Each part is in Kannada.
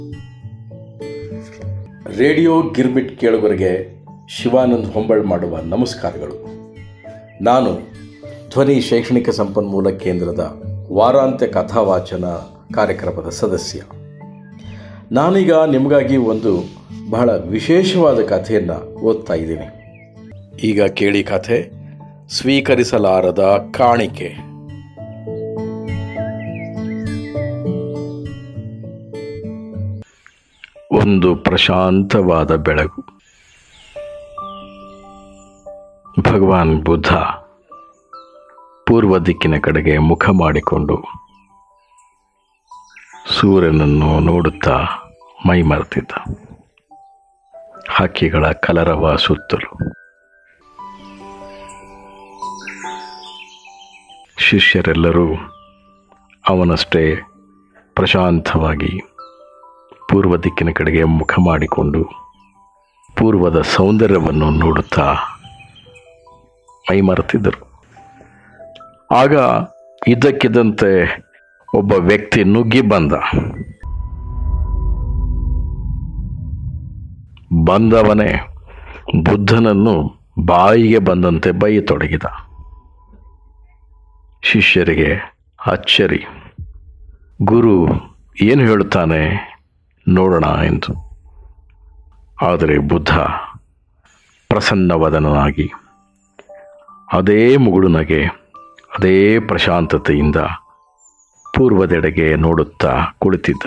ರೇಡಿಯೋ ಗಿರ್ಮಿಟ್ ಕೇಳುಗರಿಗೆ ಶಿವಾನಂದ್ ಹೊಂಬಾಳ್ ಮಾಡುವ ನಮಸ್ಕಾರಗಳು ನಾನು ಧ್ವನಿ ಶೈಕ್ಷಣಿಕ ಸಂಪನ್ಮೂಲ ಕೇಂದ್ರದ ವಾರಾಂತ್ಯ ಕಥಾವಾಚನ ಕಾರ್ಯಕ್ರಮದ ಸದಸ್ಯ ನಾನೀಗ ನಿಮಗಾಗಿ ಒಂದು ಬಹಳ ವಿಶೇಷವಾದ ಕಥೆಯನ್ನು ಓದ್ತಾ ಇದ್ದೀನಿ ಈಗ ಕೇಳಿ ಕಥೆ ಸ್ವೀಕರಿಸಲಾರದ ಕಾಣಿಕೆ ಒಂದು ಪ್ರಶಾಂತವಾದ ಬೆಳಗು ಭಗವಾನ್ ಬುದ್ಧ ಪೂರ್ವ ದಿಕ್ಕಿನ ಕಡೆಗೆ ಮುಖ ಮಾಡಿಕೊಂಡು ಸೂರ್ಯನನ್ನು ನೋಡುತ್ತಾ ಮೈಮರೆತಿದ್ದ ಹಕ್ಕಿಗಳ ಕಲರವ ಸುತ್ತಲೂ ಶಿಷ್ಯರೆಲ್ಲರೂ ಅವನಷ್ಟೇ ಪ್ರಶಾಂತವಾಗಿ ಪೂರ್ವ ದಿಕ್ಕಿನ ಕಡೆಗೆ ಮುಖ ಮಾಡಿಕೊಂಡು ಪೂರ್ವದ ಸೌಂದರ್ಯವನ್ನು ನೋಡುತ್ತಾ ಮೈಮರೆತಿದ್ದರು ಆಗ ಇದ್ದಕ್ಕಿದ್ದಂತೆ ಒಬ್ಬ ವ್ಯಕ್ತಿ ನುಗ್ಗಿ ಬಂದ ಬಂದವನೇ ಬುದ್ಧನನ್ನು ಬಾಯಿಗೆ ಬಂದಂತೆ ಬೈಯತೊಡಗಿದ ಶಿಷ್ಯರಿಗೆ ಅಚ್ಚರಿ ಗುರು ಏನು ಹೇಳುತ್ತಾನೆ ನೋಡೋಣ ಎಂದು ಆದರೆ ಬುದ್ಧ ಪ್ರಸನ್ನವದನಾಗಿ ಅದೇ ಮುಗುಳುನಗೆ ಅದೇ ಪ್ರಶಾಂತತೆಯಿಂದ ಪೂರ್ವದೆಡೆಗೆ ನೋಡುತ್ತಾ ಕುಳಿತಿದ್ದ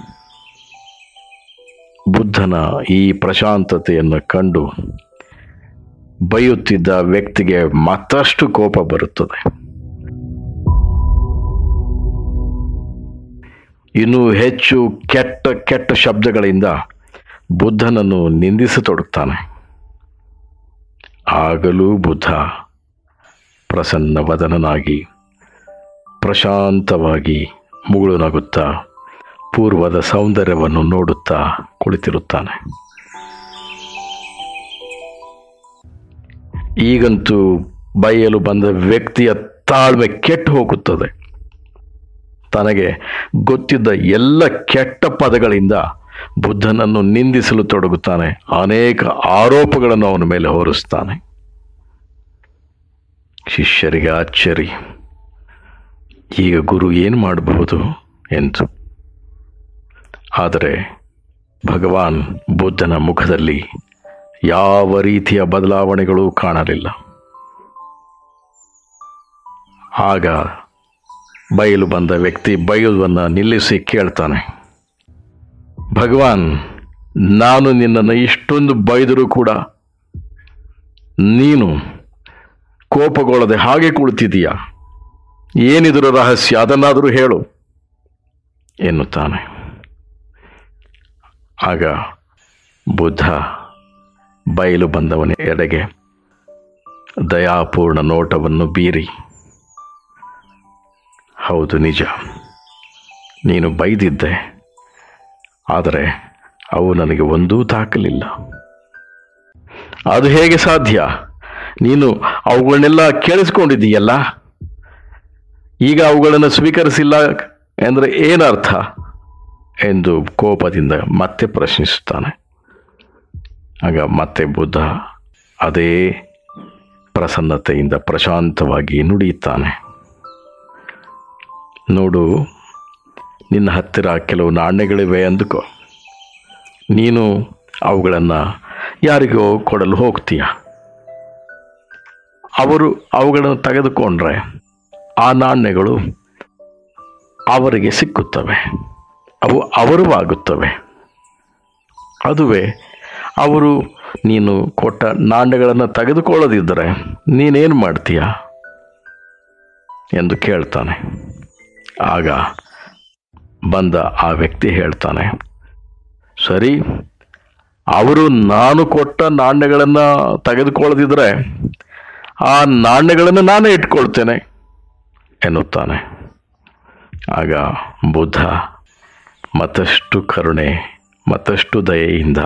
ಬುದ್ಧನ ಈ ಪ್ರಶಾಂತತೆಯನ್ನು ಕಂಡು ಬೈಯುತ್ತಿದ್ದ ವ್ಯಕ್ತಿಗೆ ಮತ್ತಷ್ಟು ಕೋಪ ಬರುತ್ತದೆ ಇನ್ನೂ ಹೆಚ್ಚು ಕೆಟ್ಟ ಕೆಟ್ಟ ಶಬ್ದಗಳಿಂದ ಬುದ್ಧನನ್ನು ನಿಂದಿಸತೊಡಗ್ತಾನೆ ಆಗಲೂ ಬುದ್ಧ ಪ್ರಸನ್ನವದನನಾಗಿ ಪ್ರಶಾಂತವಾಗಿ ಮುಗುಳು ನಗುತ್ತಾ ಪೂರ್ವದ ಸೌಂದರ್ಯವನ್ನು ನೋಡುತ್ತಾ ಕುಳಿತಿರುತ್ತಾನೆ ಈಗಂತೂ ಬೈಯಲು ಬಂದ ವ್ಯಕ್ತಿಯ ತಾಳ್ಮೆ ಕೆಟ್ಟು ಹೋಗುತ್ತದೆ ತನಗೆ ಗೊತ್ತಿದ್ದ ಎಲ್ಲ ಕೆಟ್ಟ ಪದಗಳಿಂದ ಬುದ್ಧನನ್ನು ನಿಂದಿಸಲು ತೊಡಗುತ್ತಾನೆ ಅನೇಕ ಆರೋಪಗಳನ್ನು ಅವನ ಮೇಲೆ ಹೊರಿಸ್ತಾನೆ ಶಿಷ್ಯರಿಗೆ ಅಚ್ಚರಿ ಈಗ ಗುರು ಏನು ಮಾಡಬಹುದು ಎಂದು ಆದರೆ ಭಗವಾನ್ ಬುದ್ಧನ ಮುಖದಲ್ಲಿ ಯಾವ ರೀತಿಯ ಬದಲಾವಣೆಗಳೂ ಕಾಣಲಿಲ್ಲ ಆಗ ಬಯಲು ಬಂದ ವ್ಯಕ್ತಿ ಬಯಲುವನ್ನು ನಿಲ್ಲಿಸಿ ಕೇಳ್ತಾನೆ ಭಗವಾನ್ ನಾನು ನಿನ್ನನ್ನು ಇಷ್ಟೊಂದು ಬೈದರೂ ಕೂಡ ನೀನು ಕೋಪಗೊಳ್ಳದೆ ಹಾಗೆ ಕುಳಿತಿದೀಯ ಏನಿದ್ರ ರಹಸ್ಯ ಅದನ್ನಾದರೂ ಹೇಳು ಎನ್ನುತ್ತಾನೆ ಆಗ ಬುದ್ಧ ಬಯಲು ಬಂದವನ ಎಡೆಗೆ ದಯಾಪೂರ್ಣ ನೋಟವನ್ನು ಬೀರಿ ಹೌದು ನಿಜ ನೀನು ಬೈದಿದ್ದೆ ಆದರೆ ಅವು ನನಗೆ ಒಂದೂ ತಾಕಲಿಲ್ಲ ಅದು ಹೇಗೆ ಸಾಧ್ಯ ನೀನು ಅವುಗಳನ್ನೆಲ್ಲ ಕೇಳಿಸ್ಕೊಂಡಿದ್ದೀಯಲ್ಲ ಈಗ ಅವುಗಳನ್ನು ಸ್ವೀಕರಿಸಿಲ್ಲ ಎಂದರೆ ಏನರ್ಥ ಎಂದು ಕೋಪದಿಂದ ಮತ್ತೆ ಪ್ರಶ್ನಿಸುತ್ತಾನೆ ಆಗ ಮತ್ತೆ ಬುದ್ಧ ಅದೇ ಪ್ರಸನ್ನತೆಯಿಂದ ಪ್ರಶಾಂತವಾಗಿ ನುಡಿಯುತ್ತಾನೆ ನೋಡು ನಿನ್ನ ಹತ್ತಿರ ಕೆಲವು ನಾಣ್ಯಗಳಿವೆ ಅಂದುಕೋ ನೀನು ಅವುಗಳನ್ನು ಯಾರಿಗೋ ಕೊಡಲು ಹೋಗ್ತೀಯ ಅವರು ಅವುಗಳನ್ನು ತೆಗೆದುಕೊಂಡ್ರೆ ಆ ನಾಣ್ಯಗಳು ಅವರಿಗೆ ಸಿಕ್ಕುತ್ತವೆ ಅವು ಅವರವಾಗುತ್ತವೆ ಅದುವೇ ಅವರು ನೀನು ಕೊಟ್ಟ ನಾಣ್ಯಗಳನ್ನು ತೆಗೆದುಕೊಳ್ಳದಿದ್ದರೆ ನೀನೇನು ಮಾಡ್ತೀಯ ಎಂದು ಕೇಳ್ತಾನೆ ಆಗ ಬಂದ ಆ ವ್ಯಕ್ತಿ ಹೇಳ್ತಾನೆ ಸರಿ ಅವರು ನಾನು ಕೊಟ್ಟ ನಾಣ್ಯಗಳನ್ನು ತೆಗೆದುಕೊಳ್ಳದಿದ್ದರೆ ಆ ನಾಣ್ಯಗಳನ್ನು ನಾನೇ ಇಟ್ಕೊಳ್ತೇನೆ ಎನ್ನುತ್ತಾನೆ ಆಗ ಬುದ್ಧ ಮತ್ತಷ್ಟು ಕರುಣೆ ಮತ್ತಷ್ಟು ದಯೆಯಿಂದ